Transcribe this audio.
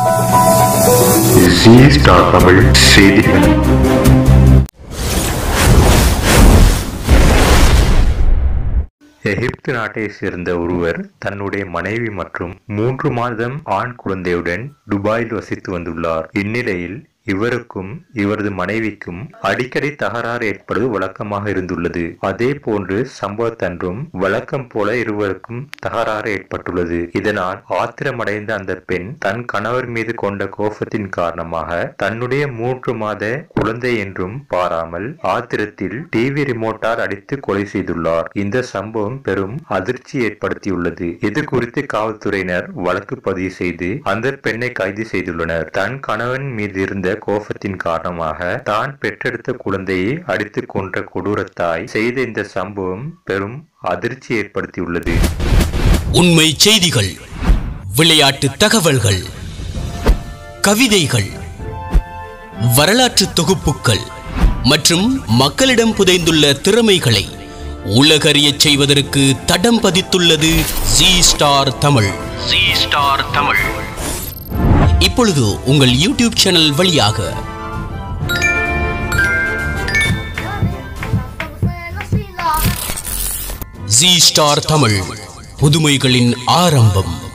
G star Tamil செய்திகள் எகிப்து நாட்டை சேர்ந்த ஒருவர் தன்னுடைய மனைவி மற்றும் மூன்று மாதம் ஆண் குழந்தையுடன் துபாயில் வசித்து வந்துள்ளார் இந்நிலையில் இவருக்கும் இவரது மனைவிக்கும் அடிக்கடி தகராறு ஏற்படுவது வழக்கமாக இருந்துள்ளது அதே போன்று சம்பவத்தன்றும் வழக்கம் போல இருவருக்கும் தகராறு ஏற்பட்டுள்ளது இதனால் ஆத்திரமடைந்த அந்த பெண் தன் கணவர் மீது கொண்ட கோபத்தின் காரணமாக தன்னுடைய மூன்று மாத குழந்தை என்றும் பாராமல் ஆத்திரத்தில் டிவி ரிமோட்டால் அடித்து கொலை செய்துள்ளார் இந்த சம்பவம் பெரும் அதிர்ச்சி ஏற்படுத்தியுள்ளது இது குறித்து காவல்துறையினர் வழக்கு பதிவு செய்து அந்த பெண்ணை கைது செய்துள்ளனர் தன் கணவன் மீது இருந்த கோபத்தின் காரணமாக தான் பெற்றெடுத்த குழந்தையை அடித்து கொன்ற கொடூரத்தாய் செய்த இந்த சம்பவம் பெரும் அதிர்ச்சி ஏற்படுத்தியுள்ளது உண்மை செய்திகள் விளையாட்டு தகவல்கள் கவிதைகள் வரலாற்று தொகுப்புகள் மற்றும் மக்களிடம் புதைந்துள்ள திறமைகளை உலகறியச் செய்வதற்கு தடம் பதித்துள்ளது Zee star Tamil Zee star Tamil இப்பொழுது உங்கள் யூடியூப் சேனல் வழியாக ஜி ஸ்டார் தமிழ் புதுமைகளின் ஆரம்பம்